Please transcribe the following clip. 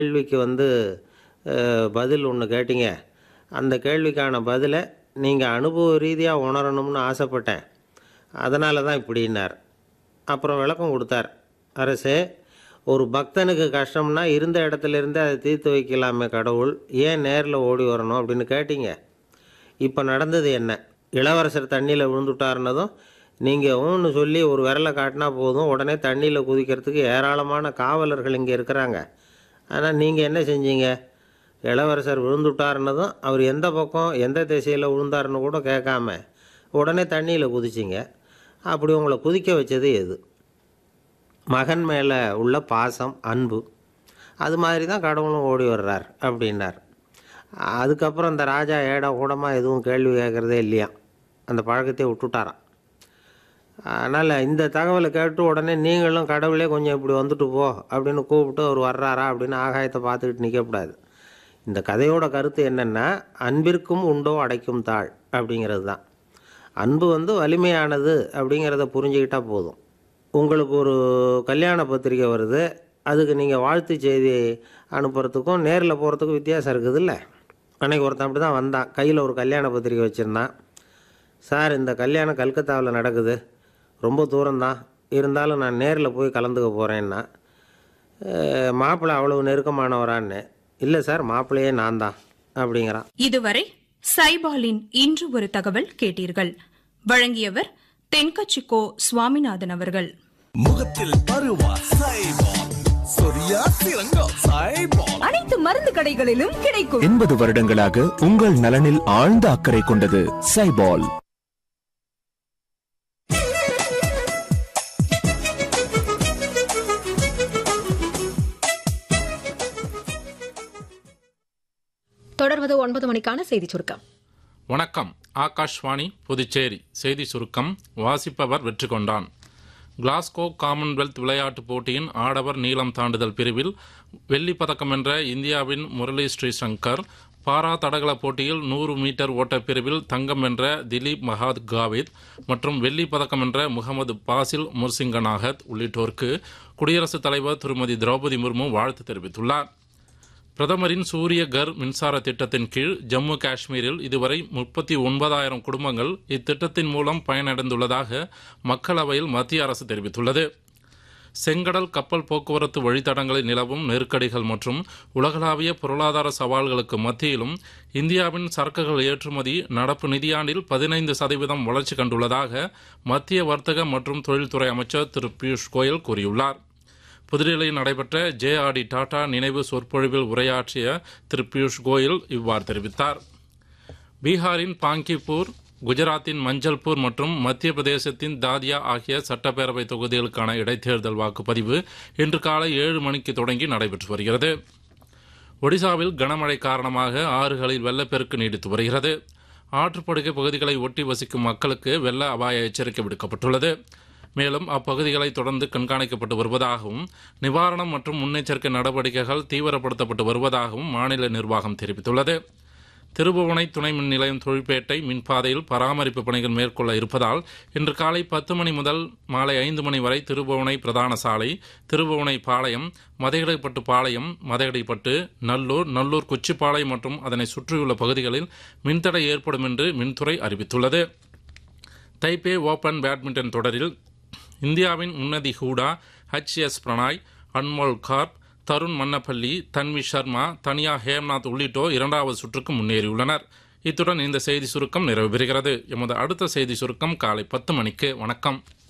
கேள்விக்கு வந்து அஹ், பதில் ஒன்று கேட்டீங்க அந்த கேள்விக்கான பதிலை நீங்கள் அனுபவ ரீதியாக உணரணும்னு ஆசைப்பட்டேன் அதனால தான் இப்படின்னார் அப்புறம் விளக்கம் கொடுத்தார் அரசே ஒரு பக்தனுக்கு கஷ்டம்னா இருந்த இடத்துல இருந்து அதை தீர்த்து வைக்கலாமே கடவுள் ஏன் நேரில் ஓடி வரணும் அப்படின்னு கேட்டீங்க இப்போ நடந்தது என்ன இளவரசர் தண்ணியில் விழுந்துட்டாருனதும் நீங்கள் ஊன்னு சொல்லி ஒரு விரலை காட்டினா போதும் உடனே தண்ணியில் குதிக்கிறதுக்கு ஏராளமான காவலர்கள் இங்கே இருக்கிறாங்க ஆனால் நீங்கள் என்ன செஞ்சீங்க இளவரசர் விழுந்துட்டாருனதும் அவர் எந்த பக்கம் எந்த திசையில் விழுந்தாருன்னு கூட கேட்காம உடனே தண்ணியில் குதிச்சிங்க அப்படி உங்களை குதிக்க வச்சது எது மகன் மேலே உள்ள பாசம் அன்பு அது மாதிரி தான் கடவுளும் ஓடி வர்றார் அப்படின்னார் அதுக்கப்புறம் இந்த ராஜா ஏடா கூடமாக எதுவும் கேள்வி கேட்குறதே இல்லையா அந்த பழக்கத்தை விட்டுட்டாராம் அதனால் இந்த தகவலை கேட்டு உடனே நீங்களும் கடவுளே கொஞ்சம் இப்படி வந்துட்டு போ அப்படின்னு கூப்பிட்டு அவர் வர்றாரா அப்படின்னு ஆகாயத்தை பார்த்துக்கிட்டு நிற்கக்கூடாது இந்த கதையோட கருத்து என்னென்னா அன்பிற்கும் உண்டோ அடைக்கும் தாழ் அப்படிங்கிறது தான் அன்பு வந்து வலிமையானது அப்படிங்கிறத புரிஞ்சுக்கிட்டா போதும் உங்களுக்கு ஒரு கல்யாண பத்திரிக்கை வருது அதுக்கு நீங்கள் வாழ்த்து செய்தி அனுப்புறதுக்கும் நேரில் போகிறதுக்கும் வித்தியாசம் இருக்குதுல்ல அன்னைக்கு ஒருத்தன் அப்படி தான் வந்தான் கையில் ஒரு கல்யாண பத்திரிக்கை வச்சுருந்தான் சார் இந்த கல்யாணம் கல்கத்தாவில் நடக்குது ரொம்ப தூரம்தான் இருந்தாலும் நான் நேரில் போய் கலந்துக்க போகிறேன்னா மாப்பிள்ளை அவ்வளவு நெருக்கமானவரான்னு இல்லை சார் மாப்பிள்ளையே நான் தான் அப்படிங்கிறான் இதுவரை சைபாலின் இன்று ஒரு தகவல் கேட்டீர்கள் வழங்கியவர் தென்கச்சிக்கோ சுவாமிநாதன் அவர்கள் முகத்தில் பருவா சைபால் சொரியா சிறங்கோ சைபால் அனைத்து மருந்து கடைகளிலும் கிடைக்கும் எண்பது வருடங்களாக உங்கள் நலனில் ஆழ்ந்த அக்கறை கொண்டது சைபால் தொடர்வது ஒன்பது மணிக்கான செய்தி சுருக்கம் வணக்கம் ஆகாஷ்வாணி புதுச்சேரி செய்தி சுருக்கம் வாசிப்பவர் வெற்றி கொண்டான் கிளாஸ்கோ காமன்வெல்த் விளையாட்டுப் போட்டியின் ஆடவர் நீளம் தாண்டுதல் பிரிவில் வெள்ளிப் பதக்கம் வென்ற இந்தியாவின் முரளி ஸ்ரீசங்கர் பாரா தடகள போட்டியில் நூறு மீட்டர் ஓட்டப் பிரிவில் தங்கம் வென்ற திலீப் மகாத் காவித் மற்றும் வெள்ளிப் பதக்கம் வென்ற முகமது பாசில் முர்சிங்கநாகத் உள்ளிட்டோருக்கு குடியரசுத் தலைவர் திருமதி திரௌபதி முர்மு வாழ்த்து தெரிவித்துள்ளார் பிரதமரின் சூரிய கர் மின்சார திட்டத்தின் கீழ் ஜம்மு காஷ்மீரில் இதுவரை முப்பத்தி ஒன்பதாயிரம் குடும்பங்கள் இத்திட்டத்தின் மூலம் பயனடைந்துள்ளதாக மக்களவையில் மத்திய அரசு தெரிவித்துள்ளது செங்கடல் கப்பல் போக்குவரத்து வழித்தடங்களில் நிலவும் நெருக்கடிகள் மற்றும் உலகளாவிய பொருளாதார சவால்களுக்கு மத்தியிலும் இந்தியாவின் சரக்குகள் ஏற்றுமதி நடப்பு நிதியாண்டில் பதினைந்து சதவீதம் வளர்ச்சி கண்டுள்ளதாக மத்திய வர்த்தக மற்றும் தொழில்துறை அமைச்சர் திரு பியூஷ் கோயல் கூறியுள்ளார் புதுடில்லியில் நடைபெற்ற ஜே ஆர் டி டாடா நினைவு சொற்பொழிவில் உரையாற்றிய திரு பியூஷ் கோயல் இவ்வாறு தெரிவித்தார் பீகாரின் பாங்கிப்பூர் குஜராத்தின் மஞ்சள்பூர் மற்றும் மத்திய பிரதேசத்தின் தாதியா ஆகிய சட்டப்பேரவை தொகுதிகளுக்கான இடைத்தேர்தல் வாக்குப்பதிவு இன்று காலை ஏழு மணிக்கு தொடங்கி நடைபெற்று வருகிறது ஒடிசாவில் கனமழை காரணமாக ஆறுகளில் வெள்ளப்பெருக்கு நீடித்து வருகிறது ஆற்றுப்படுகை பகுதிகளை ஒட்டி வசிக்கும் மக்களுக்கு வெள்ள அபாய எச்சரிக்கை விடுக்கப்பட்டுள்ளது மேலும் அப்பகுதிகளை தொடர்ந்து கண்காணிக்கப்பட்டு வருவதாகவும் நிவாரணம் மற்றும் முன்னெச்சரிக்கை நடவடிக்கைகள் தீவிரப்படுத்தப்பட்டு வருவதாகவும் மாநில நிர்வாகம் தெரிவித்துள்ளது திருபுவனை துணை மின் நிலையம் தொழிற்பேட்டை மின்பாதையில் பராமரிப்பு பணிகள் மேற்கொள்ள இருப்பதால் இன்று காலை பத்து மணி முதல் மாலை ஐந்து மணி வரை திருபுவனை பிரதான சாலை திருபுவனை பாளையம் மதையடைப்பட்டு பாளையம் மதையடைப்பட்டு நல்லூர் நல்லூர் குச்சிப்பாளையம் மற்றும் அதனை சுற்றியுள்ள பகுதிகளில் மின்தடை ஏற்படும் என்று மின்துறை அறிவித்துள்ளது தைப்பே ஓபன் பேட்மிண்டன் தொடரில் இந்தியாவின் உன்னதி ஹூடா ஹச் எஸ் பிரணாய் அன்மோல் கார்ப் தருண் மன்னப்பள்ளி தன்வி சர்மா தனியா ஹேம்நாத் உள்ளிட்டோர் இரண்டாவது சுற்றுக்கு முன்னேறியுள்ளனர் இத்துடன் இந்த செய்தி சுருக்கம் நிறைவு பெறுகிறது எமது அடுத்த செய்தி சுருக்கம் காலை பத்து மணிக்கு வணக்கம்